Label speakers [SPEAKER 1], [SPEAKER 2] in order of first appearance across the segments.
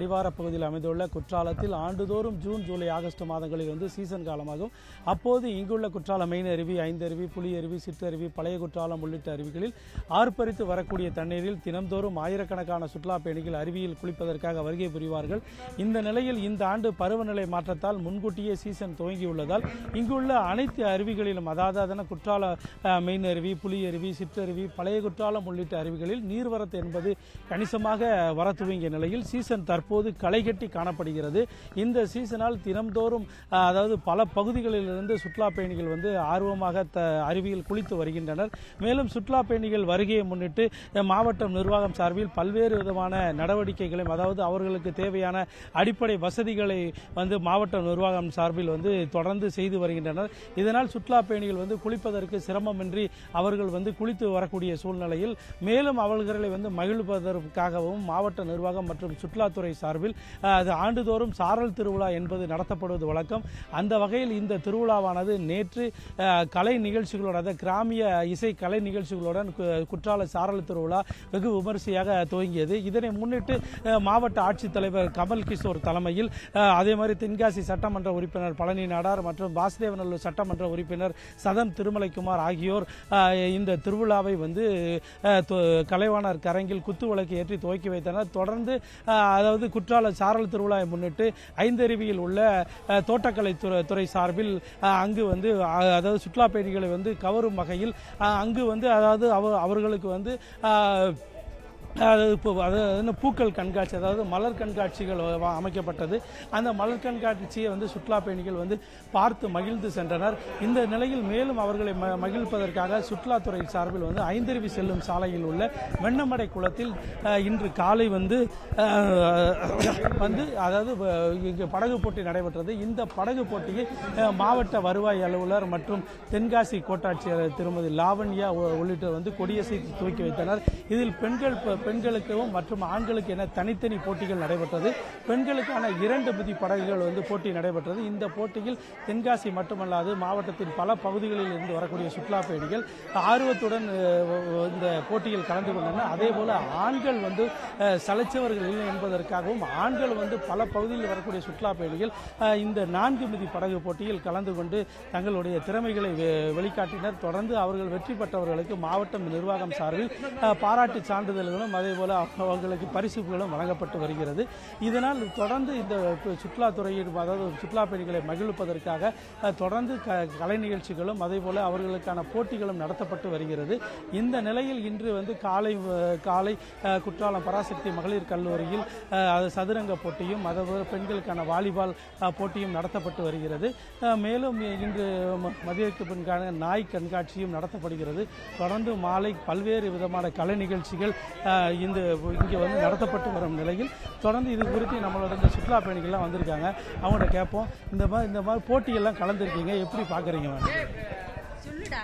[SPEAKER 1] அடிவார பகுதியில் அமைந்துள்ள குற்றாலத்தில் ஆண்டுதோறும் ஜூன் ஜூலை ஆகஸ்ட் மாதங்களில் வந்து சீசன் காலமாகும் அப்போது இங்குள்ள குற்றாலம் மெயின் அருவி ஐந்தருவி புலி அருவி சிற்றருவி பழைய குற்றாலம் உள்ளிட்ட அருவிகளில் ஆர்ப்பரித்து வரக்கூடிய தண்ணீரில் தினம்தோறும் ஆயிரக்கணக்கான சுற்றுலா பயணிகள் அருவியில் குளிப்பதற்காக வருகை புரிவார்கள் இந்த நிலையில் இந்த ஆண்டு பருவநிலை மாற்றத்தால் முன்கூட்டியே சீசன் துவங்கியுள்ளதால் இங்குள்ள அனைத்து அருவிகளிலும் அதாவது அதன குற்றால அஹ், மெயின் அருவி புலி அருவி சிற்றருவி பழைய குற்றாலம் உள்ளிட்ட அருவிகளில் நீர்வரத்து என்பது கணிசமாக வர துவங்கிய நிலையில் சீசன் தற்போது களைகட்டி காணப்படுகிறது இந்த சீசனால் தினம்தோறும் அஹ், அதாவது பல பகுதிகளிலிருந்து சுற்றுலா பயணிகள் வந்து ஆர்வமாக த அருவியில் குளித்து வருகின்றனர் மேலும் சுற்றுலா பயணிகள் வருகையை முன்னிட்டு அஹ், மாவட்டம் நிர்வாகம் சார்பில் பல்வேறு விதமான நடவடிக்கைகளையும் அதாவது அவர்களுக்கு தேவையான அடிப்படை வசதிகளை வந்து மாவட்ட நிர்வாகம் சார்பில் வந்து தொடர்ந்து செய்து வருகின்றனர் இதனால் சுற்றுலா பயணிகள் வந்து குளிப்பதற்கு சிரமமின்றி அவர்கள் வந்து குளித்து வரக்கூடிய சூழ்நிலையில் மேலும் அவர்களை வந்து மகிழ்வதற்காகவும் மாவட்ட நிர்வாகம் மற்றும் சுற்றுலாத்துறை சார்பில் அஹ், அது ஆண்டுதோறும் சாரல் திருவிழா என்பது நடத்தப்படுவது வழக்கம் அந்த வகையில் இந்த திருவிழாவானது நேற்று அஹ், கலை நிகழ்ச்சிகளோட அதாவது கிராமிய இசை கலை நிகழ்ச்சிகளுடன் கு- குற்றால சாரல் திருவிழா வெகு விமரிசையாக துவங்கியது இதனை முன்னிட்டு அஹ், மாவட்ட ஆட்சித்தலைவர் கமல் கிஷோர் தலைமையில் அஹ், அதே மாதிரி தென்காசி சட்டமன்ற உறுப்பினர் பழனி நாடார் மற்றும் வாசுதேவநல்லூர் சட்டமன்ற உறுப்பினர் சதன் திருமலைக்குமார் ஆகியோர் அஹ், இந்த திருவிழாவை வந்து அஹ், தொ- கலைவாணர் கரங்கில் குத்துவிளக்கு ஏற்றி துவக்கி வைத்தனர் தொடர்ந்து அஹ், அதாவது குற்றால சாரல் திருவிழாவை முன்னிட்டு ஐந்தருவியில் உள்ள அஹ், தோட்டக்கலை துறை துறை சார்பில் அஹ், அங்கு வந்து அஹ், அதாவது சுற்றுலா பயணிகளை வந்து கவரும் வகையில் அஹ், அங்கு வந்து அதாவது அவ- அவர்களுக்கு வந்து அஹ், அதாவது இப்போ அதாவது என்ன பூக்கள் கண்காட்சி அதாவது மலர் கண்காட்சிகள் வ- அமைக்கப்பட்டது அந்த மலர் கண்காட்சியை வந்து சுற்றுலா பயணிகள் வந்து பார்த்து மகிழ்ந்து சென்றனர் இந்த நிலையில் மேலும் அவர்களை ம மகிழ்ப்பதற்காக சுற்றுலாத்துறை சார்பில் வந்து ஐந்தருவி செல்லும் சாலையில் உள்ள வெண்ணமடை குளத்தில் அஹ், இன்று காலை வந்து அஹ், வந்து அதாவது வ- இங்கு படகு போட்டி நடைபெற்றது இந்த படகு போட்டியை அஹ், மாவட்ட வருவாய் அலுவலர் மற்றும் தென்காசி கோட்டாட்சியர் திருமதி லாவண்யா உ- உள்ளிட்டோர் வந்து கொடியசைத்து துவக்கி வைத்தனர் இதில் பெண்கள் பெ- பெண்களுக்கும் மற்றும் ஆண்களுக்கு என தனித்தனி போட்டிகள் நடைபெற்றது பெண்களுக்கான இரண்டு மிதி படகுகள் வந்து போட்டி நடைபெற்றது இந்த போட்டியில் தென்காசி மட்டுமல்லாது மாவட்டத்தின் பல பகுதிகளில் இருந்து வரக்கூடிய சுற்றுலா பயணிகள் ஆர்வத்துடன் அஹ், இந்த போட்டியில் கலந்து கொண்டனர் அதே போல ஆண்கள் வந்து அஹ், சலைச்சவர்கள் இல்லை என்பதற்காகவும் ஆண்கள் வந்து பல பகுதியில் வரக்கூடிய சுற்றுலா பயணிகள் அஹ், இந்த நான்கு மிதி படகு போட்டியில் கலந்து கொண்டு தங்களுடைய திறமைகளை வெ- வெளிக்காட்டினர் தொடர்ந்து அவர்கள் வெற்றி பெற்றவர்களுக்கு மாவட்டம் நிர்வாகம் சார்பில் அஹ், பாராட்டு சான்றிதழ்களும் அதே போல அவர்களுக்கு பரிசுகளும் வழங்கப்பட்டு வருகிறது இதனால் தொடர்ந்து இந்த சுற்றுலாத்துறையின் அதாவது சுற்றுலா பயணிகளை மகிழ்ப்பதற்காக அஹ், தொடர்ந்து க கலை நிகழ்ச்சிகளும் அதே போல அவர்களுக்கான போட்டிகளும் நடத்தப்பட்டு வருகிறது இந்த நிலையில் இன்று வந்து காலை அஹ், காலை அஹ், குற்றாலம் பராசக்தி மகளிர் கல்லூரியில் அஹ், அது சதுரங்க போட்டியும் அதேபோல பெண்களுக்கான வாலிபால் அஹ், போட்டியும் நடத்தப்பட்டு வருகிறது அஹ், மேலும் இன்று ம- மதியத்துக்கு பின்கான நாய் கண்காட்சியும் நடத்தப்படுகிறது தொடர்ந்து மாலை பல்வேறு விதமான கலை நிகழ்ச்சிகள் அஹ், இந்த இங்கே வந்து நடத்தப்பட்டு வரும் நிலையில் தொடர்ந்து இது குறித்து நம்மளோட இந்த சுற்றுலா பயணிகள்லாம் வந்திருக்காங்க அவங்கள்ட்ட கேட்போம் இந்த மாதிரி இந்த மாதிரி போட்டிகள்லாம் கலந்துருக்கீங்க எப்படி பார்க்குறீங்க மேடம்
[SPEAKER 2] சொல்லுடா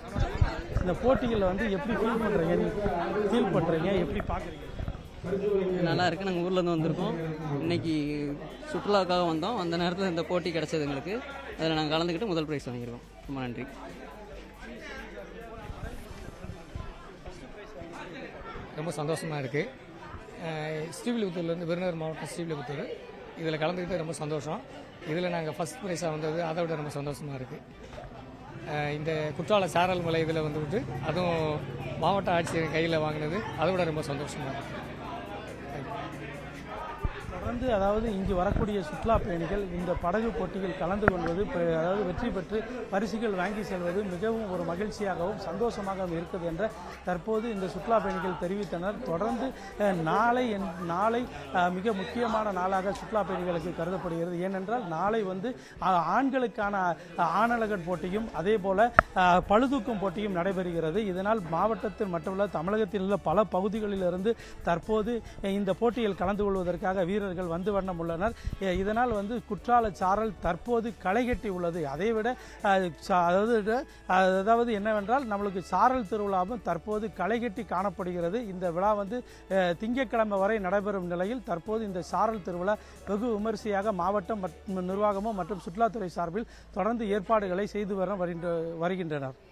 [SPEAKER 1] இந்த போட்டிகளில் வந்து எப்படி ஃபீல் பண்ணுறீங்க ஃபீல் பண்ணுறீங்க எப்படி பார்க்குறீங்க
[SPEAKER 3] நல்லா இருக்கு நாங்கள் ஊர்லேருந்து வந்திருக்கோம் இன்னைக்கு சுற்றுலாவுக்காக வந்தோம் அந்த நேரத்தில் இந்த போட்டி கிடைச்சது எங்களுக்கு அதில் நாங்கள் கலந்துக்கிட்டு முதல் ப்ரைஸ் வாங்கியிருக்கோம் ரொம்ப நன்றி
[SPEAKER 4] ரொம்ப சந்தோஷமாக இருக்குது ஸ்ரீவில்லிபுத்தூர்லேருந்து விருதுநகர் மாவட்டம் ஸ்ரீவில்லிபுத்தூர் இதில் கலந்துக்கிட்டு ரொம்ப சந்தோஷம் இதில் நாங்கள் ஃபஸ்ட் ப்ரைஸாக வந்தது அதை விட ரொம்ப சந்தோஷமாக இருக்குது இந்த குற்றால சாரல் மலை இதில் வந்துவிட்டு அதுவும் மாவட்ட ஆட்சியர் கையில் வாங்கினது அதை விட ரொம்ப சந்தோஷமாக இருக்குது
[SPEAKER 1] தொடர்ந்து அதாவது இங்கு வரக்கூடிய சுற்றுலா பயணிகள் இந்த படகு போட்டியில் கலந்து கொள்வது ப- அதாவது வெற்றி பெற்று பரிசுகள் வாங்கி செல்வது மிகவும் ஒரு மகிழ்ச்சியாகவும் சந்தோஷமாகவும் இருக்குது என்ற தற்போது இந்த சுற்றுலா பயணிகள் தெரிவித்தனர் தொடர்ந்து அஹ், நாளை என்- நாளை அஹ், மிக முக்கியமான நாளாக சுற்றுலா பயணிகளுக்கு கருதப்படுகிறது ஏனென்றால் நாளை வந்து அஹ், ஆண்களுக்கான அஹ், ஆணழகன் போட்டியும் அதே போல அஹ், பளுதூக்கும் போட்டியும் நடைபெறுகிறது இதனால் மாவட்டத்தில் மட்டுமல்ல தமிழகத்தில் உள்ள பல பகுதிகளிலிருந்து தற்போது அஹ், இந்த போட்டியில் கலந்து கொள்வதற்காக வீரர்கள் வந்து வண்ணம் உள்ளனர் அஹ், இதனால் வந்து குற்றால சாரல் தற்போது களைகட்டி உள்ளது அதை விட அஹ், சா- அதாவது அஹ், அதாவது என்னவென்றால் நம்மளுக்கு சாரல் திருவிழாவும் தற்போது களைகட்டி காணப்படுகிறது இந்த விழா வந்து அஹ், திங்கட்கிழமை வரை நடைபெறும் நிலையில் தற்போது இந்த சாரல் திருவிழா வெகு விமரிசையாக மாவட்டம் மற்றும் நிர்வாகமும் மற்றும் சுற்றுலாத்துறை சார்பில் தொடர்ந்து ஏற்பாடுகளை செய்து வர வருகின்ற- வருகின்றனர்